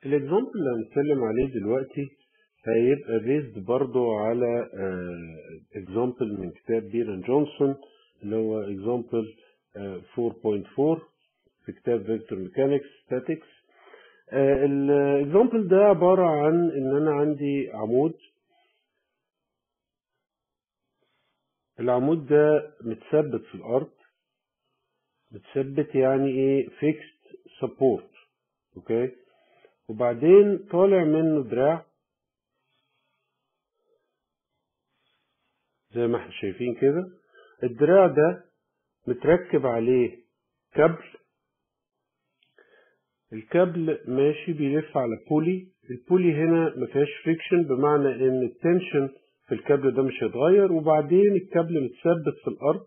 الاكزامبل اللي هنتكلم عليه دلوقتي هيبقى بيزد برضو على اكزامبل من كتاب بيرن جونسون اللي هو اكزامبل 4.4 في كتاب فيكتور ميكانكس ستاتكس الاكزامبل ده عبارة عن ان انا عندي عمود العمود ده متثبت في الارض متثبت يعني ايه فيكست سبورت اوكي وبعدين طالع منه دراع زي ما احنا شايفين كده الدراع ده متركب عليه كابل الكابل ماشي بيلف على بولي البولي هنا ما فيهاش فريكشن بمعنى ان التنشن في الكابل ده مش هيتغير وبعدين الكابل متثبت في الارض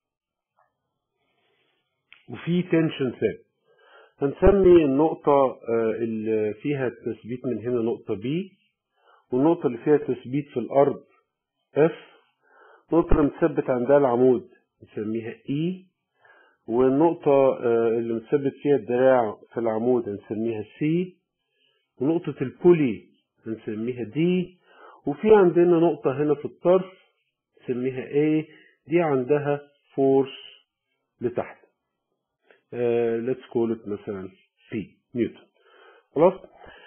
وفي تنشن ثابت هنسمي النقطة اللي فيها التثبيت من هنا نقطة B والنقطة اللي فيها تثبيت في الأرض F النقطة اللي متثبت عندها العمود نسميها E والنقطة اللي متثبت فيها الدراع في العمود هنسميها C ونقطة البولي هنسميها D وفي عندنا نقطة هنا في الطرف نسميها A دي عندها فورس لتحت let's call it مثلا P نيوتن خلاص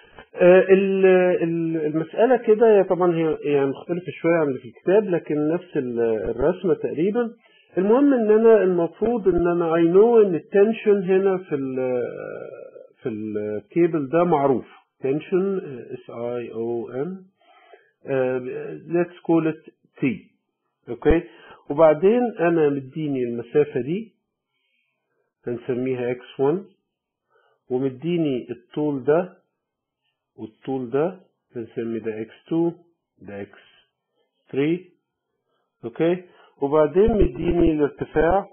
المسألة كده طبعا هي يعني مختلفة شوية عن اللي في الكتاب لكن نفس الرسمة تقريبا المهم ان انا المفروض ان انا I know ان التنشن هنا في ال في الكيبل ده معروف تنشن S I O N let's call it T اوكي وبعدين انا مديني المسافة دي هنسميها x1 ومديني الطول ده والطول ده هنسمي ده x2 ده x3 اوكي وبعدين مديني الارتفاع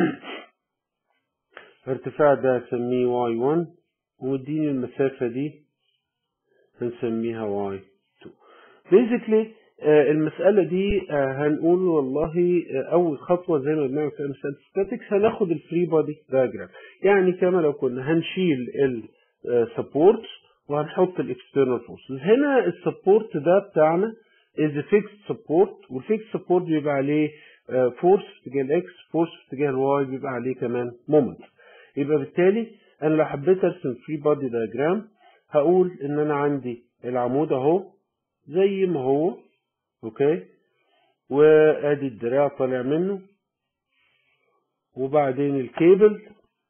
الارتفاع ده هنسميه y1 ومديني المسافة دي هنسميها y2 basically المسألة دي هنقول والله أول خطوة زي ما بنعمل في مسألة statics هناخد الفري بودي diagram يعني كما لو كنا هنشيل السبورت وهنحط الاكسترنال فورسز هنا السبورت ده بتاعنا is a fixed support والفيكس سبورت بيبقى عليه فورس في اتجاه الاكس فورس في اتجاه الواي بيبقى عليه كمان مومنت يبقى بالتالي انا لو حبيت ارسم فري بودي diagram هقول ان انا عندي العمود اهو زي ما هو اوكي وادي الدراع طالع منه وبعدين الكيبل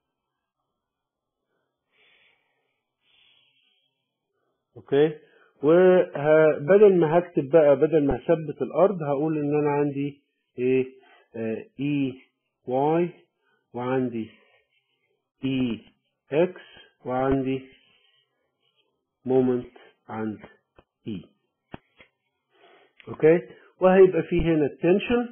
اوكي وبدل ما هكتب بقى بدل ما هثبت الارض هقول ان انا عندي ايه اي واي وعندي اي اكس وعندي مومنت عند اي اوكي وهيبقى في هنا التنشن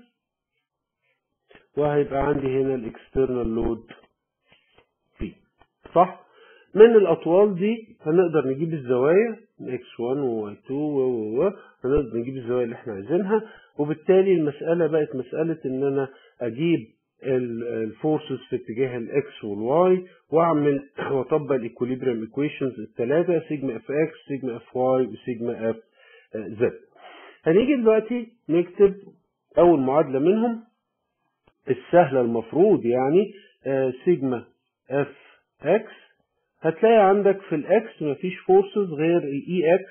وهيبقى عندي هنا الاكسترنال لود بي صح من الاطوال دي هنقدر نجيب الزوايا x1 و y2 و و و هنقدر نجيب الزوايا اللي احنا عايزينها وبالتالي المسألة بقت مسألة ان انا اجيب الفورسز في اتجاه الاكس والواي واعمل واطبق الايكوليبريم ايكويشنز الثلاثه سيجما اف اكس سيجما اف واي وسيجما اف زد هنيجي دلوقتي نكتب اول معادله منهم السهله المفروض يعني سيجما اف اكس هتلاقي عندك في الاكس مفيش فورسز غير الاي اكس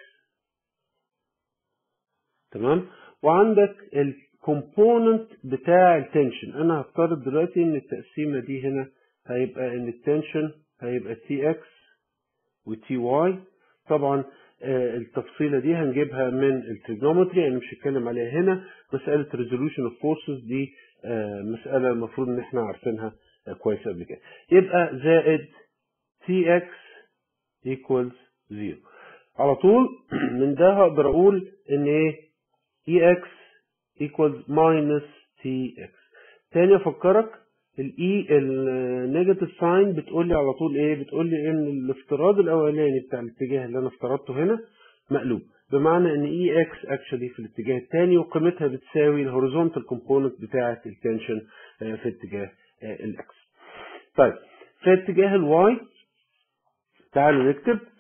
تمام وعندك الكومبوننت بتاع التنشن انا هفترض دلوقتي ان التقسيمه دي هنا هيبقى ان التنشن هيبقى تي اكس وتي واي طبعا التفصيلة دي هنجيبها من التريجنومتري انا مش هتكلم عليها هنا مسألة resolution of forces دي مسألة المفروض ان احنا عارفينها كويس قبل كده يبقى زائد tx equals 0 على طول من ده هقدر اقول ان ايه ex equals minus tx تاني افكرك الاي النيجاتيف ساين بتقول لي على طول ايه بتقول لي ان الافتراض الاولاني بتاع الاتجاه اللي انا افترضته هنا مقلوب بمعنى ان اي اكس اكشلي في الاتجاه الثاني وقيمتها بتساوي الهوريزونتال كومبوننت بتاعه التنشن في اتجاه الاكس طيب في اتجاه الواي تعالوا نكتب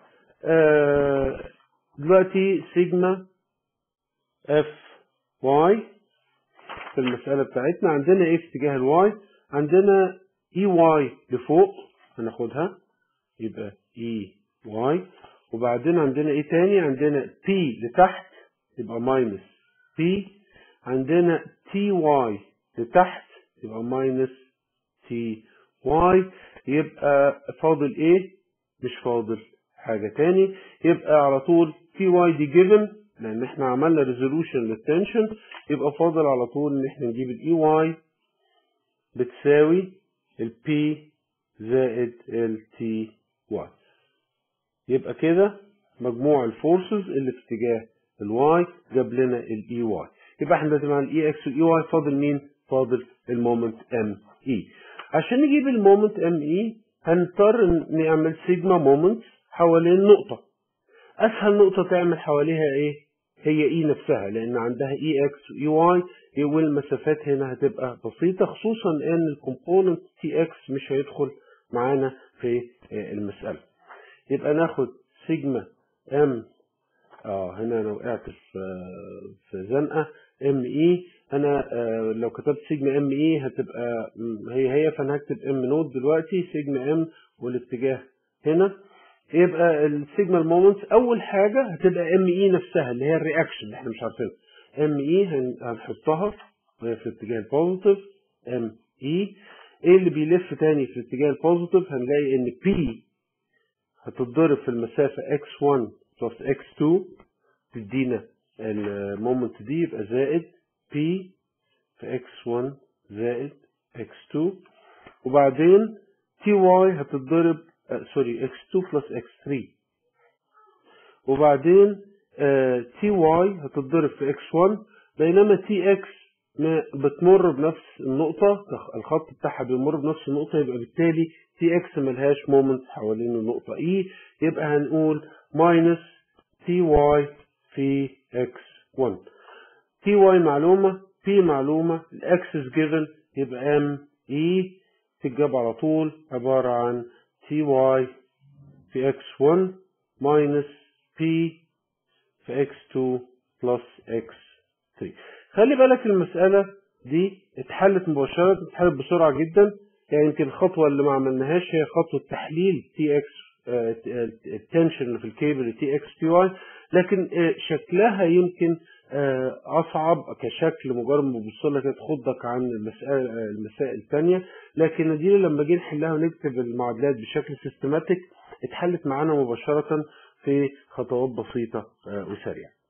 آه دلوقتي سيجما اف واي في المسألة بتاعتنا عندنا ايه في اتجاه الواي عندنا اي واي لفوق هناخدها يبقى اي واي وبعدين عندنا ايه تاني عندنا بي لتحت يبقى ماينس بي عندنا تي واي لتحت يبقى ماينس تي واي يبقى فاضل ايه مش فاضل حاجة تاني يبقى على طول تي واي دي جيفن لان احنا عملنا ريزولوشن للتنشن يبقى فاضل على طول ان احنا نجيب الاي واي بتساوي البي زائد التي واي يبقى كده مجموع الفورسز اللي في اتجاه الواي جاب لنا الاي واي يبقى احنا دلوقتي مع الاي اكس والاي واي فاضل مين فاضل المومنت ام اي عشان نجيب المومنت ام اي هنضطر نعمل سيجما مومنت حوالين نقطة اسهل نقطة تعمل حواليها ايه هي اي نفسها لان عندها اي اكس واي واي والمسافات هنا هتبقى بسيطة خصوصا ان الكومبوننت تي اكس مش هيدخل معانا في المسألة يبقى ناخد سيجما ام اه هنا انا وقعت في في زنقه ام اي انا آه لو كتبت سيجما ام اي هتبقى هي هي فانا هكتب ام نوت دلوقتي سيجما ام والاتجاه هنا يبقى السيجما المومنتس اول حاجه هتبقى ام اي نفسها اللي هي الرياكشن اللي احنا مش عارفينها ام اي هنحطها وهي في الاتجاه البوزيتيف ام اي ايه اللي بيلف تاني في الاتجاه البوزيتيف هنلاقي ان بي هتتضرب في المسافة x1 plus x2 تدينا المومنت دي يبقى زائد p في x1 زائد x2 وبعدين ty هتتضرب آه سوري x2 plus x3 وبعدين آه ty هتتضرب في x1 بينما tx بتمر بنفس النقطة الخط بتاعها بيمر بنفس النقطة يبقى بالتالي تي اكس ملهاش مومنت حوالين النقطة اي يبقى هنقول ماينس تي واي في اكس 1 تي واي معلومة بي معلومة الاكسس جيفن يبقى ام اي تتجاب على طول عبارة عن تي واي في اكس 1 ماينس بي في اكس 2 بلس اكس 3 خلي بالك المسألة دي اتحلت مباشرة اتحلت بسرعة جدا يعني يمكن الخطوة اللي ما عملناهاش هي خطوة تحليل تي اكس التنشن اللي في الكيبل تي اكس تي واي لكن شكلها يمكن اصعب كشكل مجرد ما تبص لها كده تخضك عن المسائل المسائل الثانيه لكن دي لما جينا نحلها ونكتب المعادلات بشكل سيستماتيك اتحلت معانا مباشره في خطوات بسيطه وسريعه